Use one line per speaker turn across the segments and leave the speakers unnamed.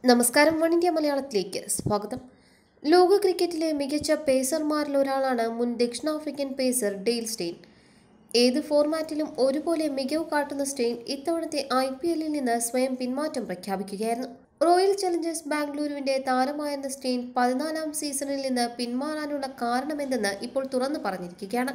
നമസ്കാരം one India മലയാളത്തിലേക്ക് സ്വാഗതം ലോക ക്രിക്കറ്റിലെ മികച്ച പേസർമാരിൽ ഒരാളാണ് മുൻ ദക്ഷിണാഫ്രിക്കൻ പേസർ ഡെയിൽ സ്റ്റെയിൻ ഏത് ഫോർമാറ്റിലും ഒരുപോലെ മികവ് കാട്ടുന്ന സ്റ്റെയിൻ ഇത്തവണത്തെ ഐ പി എല്ലിൽ നിന്ന് സ്വയം പിന്മാറ്റം പ്രഖ്യാപിക്കുകയായിരുന്നു റോയൽ ചലഞ്ചേഴ്സ് ബാംഗ്ലൂരുവിന്റെ താരമായിരുന്ന സ്റ്റെയിൻ പതിനാലാം സീസണിൽ നിന്ന് പിന്മാറാനുള്ള കാരണമെന്തെന്ന് ഇപ്പോൾ തുറന്നു പറഞ്ഞിരിക്കുകയാണ്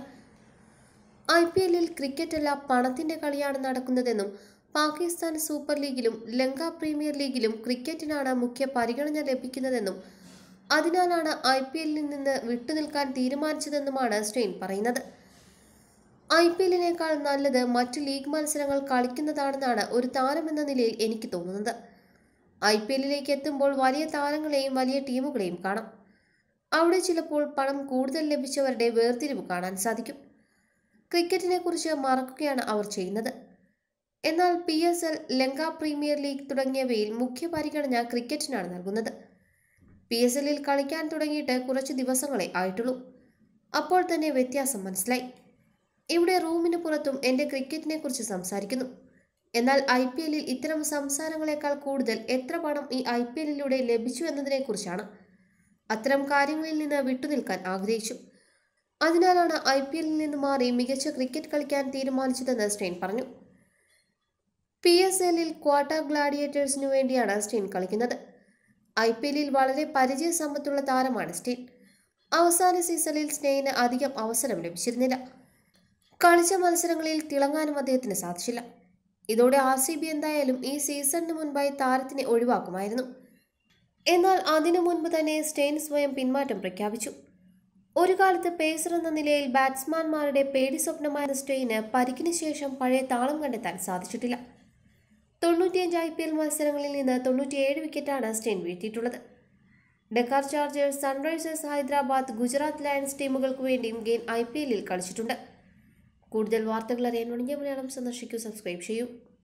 ഐ പി എല്ലിൽ ക്രിക്കറ്റല്ല പണത്തിന്റെ കളിയാണ് നടക്കുന്നതെന്നും പാകിസ്ഥാൻ സൂപ്പർ ലീഗിലും ലങ്ക പ്രീമിയർ ലീഗിലും ക്രിക്കറ്റിനാണ് മുഖ്യ പരിഗണന ലഭിക്കുന്നതെന്നും അതിനാലാണ് ഐ പി എല്ലിൽ നിന്ന് വിട്ടുനിൽക്കാൻ തീരുമാനിച്ചതെന്നുമാണ് സ്റ്റെയിൻ പറയുന്നത് ഐ പി എല്ലിനേക്കാൾ നല്ലത് മറ്റ് ലീഗ് മത്സരങ്ങൾ കളിക്കുന്നതാണെന്നാണ് ഒരു താരമെന്ന നിലയിൽ എനിക്ക് തോന്നുന്നത് ഐ പി എല്ലിലേക്ക് എത്തുമ്പോൾ വലിയ താരങ്ങളെയും വലിയ ടീമുകളെയും കാണാം അവിടെ ചിലപ്പോൾ പണം കൂടുതൽ ലഭിച്ചവരുടെ വേർതിരിവ് കാണാൻ സാധിക്കും ക്രിക്കറ്റിനെ കുറിച്ച് മറക്കുകയാണ് അവർ ചെയ്യുന്നത് എന്നാൽ P S L Lanka premier league തുടങ്ങിയവയിൽ മുഖ്യ പരിഗണന ക്രിക്കറ്റിനാണ് നൽകുന്നത് പി എസ് എല്ലിൽ കളിക്കാൻ തുടങ്ങിയിട്ട് കുറച്ച് ദിവസങ്ങളെ ആയിട്ടുള്ളൂ അപ്പോൾ തന്നെ വ്യത്യാസം മനസ്സിലായി ഇവിടെ റൂമിന് പുറത്തും എൻ്റെ ക്രിക്കറ്റിനെ കുറിച്ച് സംസാരിക്കുന്നു എന്നാൽ ഐ പി എല്ലിൽ ഇത്തരം സംസാരങ്ങളെക്കാൾ കൂടുതൽ എത്ര പണം ഈ ഐ പി എല്ലിലൂടെ ലഭിച്ചു എന്നതിനെക്കുറിച്ചാണ് അത്തരം കാര്യങ്ങളിൽ നിന്ന് വിട്ടുനിൽക്കാൻ ആഗ്രഹിച്ചു അതിനാലാണ് ഐ പി എല്ലിൽ നിന്ന് മാറി മികച്ച ക്രിക്കറ്റ് കളിക്കാൻ തീരുമാനിച്ചതെന്ന് സ്റ്റെയിൻ പറഞ്ഞു പി എസ് എല്ലിൽ ക്വാട്ട ഗ്ലാഡിയേറ്റേഴ്സിനു വേണ്ടിയാണ് സ്റ്റെയിൻ കളിക്കുന്നത് ഐ പി എല്ലിൽ വളരെ പരിചയസമ്പത്തുള്ള താരമാണ് സ്റ്റെയിൻ അവസാന സീസണിൽ സ്റ്റെയിന് അധികം അവസരം ലഭിച്ചിരുന്നില്ല കളിച്ച മത്സരങ്ങളിൽ തിളങ്ങാനും അദ്ദേഹത്തിന് സാധിച്ചില്ല ഇതോടെ ആർ സി ബി എന്തായാലും ഈ സീസണിന് മുൻപായി താരത്തിനെ ഒഴിവാക്കുമായിരുന്നു എന്നാൽ അതിനു മുൻപ് തന്നെ സ്റ്റെയിൻ സ്വയം പിന്മാറ്റം പ്രഖ്യാപിച്ചു ഒരു കാലത്ത് പേസർ എന്ന നിലയിൽ ബാറ്റ്സ്മാൻമാരുടെ പേടി സ്വപ്നമായ സ്റ്റെയിന് പരിക്കിന് ശേഷം പഴയ താളം കണ്ടെത്താൻ സാധിച്ചിട്ടില്ല തൊണ്ണൂറ്റിയഞ്ച് ഐ പി എൽ മത്സരങ്ങളിൽ നിന്ന് തൊണ്ണൂറ്റിയേഴ് വിക്കറ്റാണ് സ്റ്റെയിൻ വീഴ്ത്തിയിട്ടുള്ളത് Deccan chargers sunrisers Hyderabad Gujarat lions ടീമുകൾക്ക് വേണ്ടിയും ഗെയിൻ ഐ പി എല്ലിൽ കളിച്ചിട്ടുണ്ട് കൂടുതൽ വാർത്തകൾ അറിയാൻ വണിജ്യ മലയാളം സന്ദർശിക്കൂ സബ്സ്ക്രൈബ് ചെയ്യൂ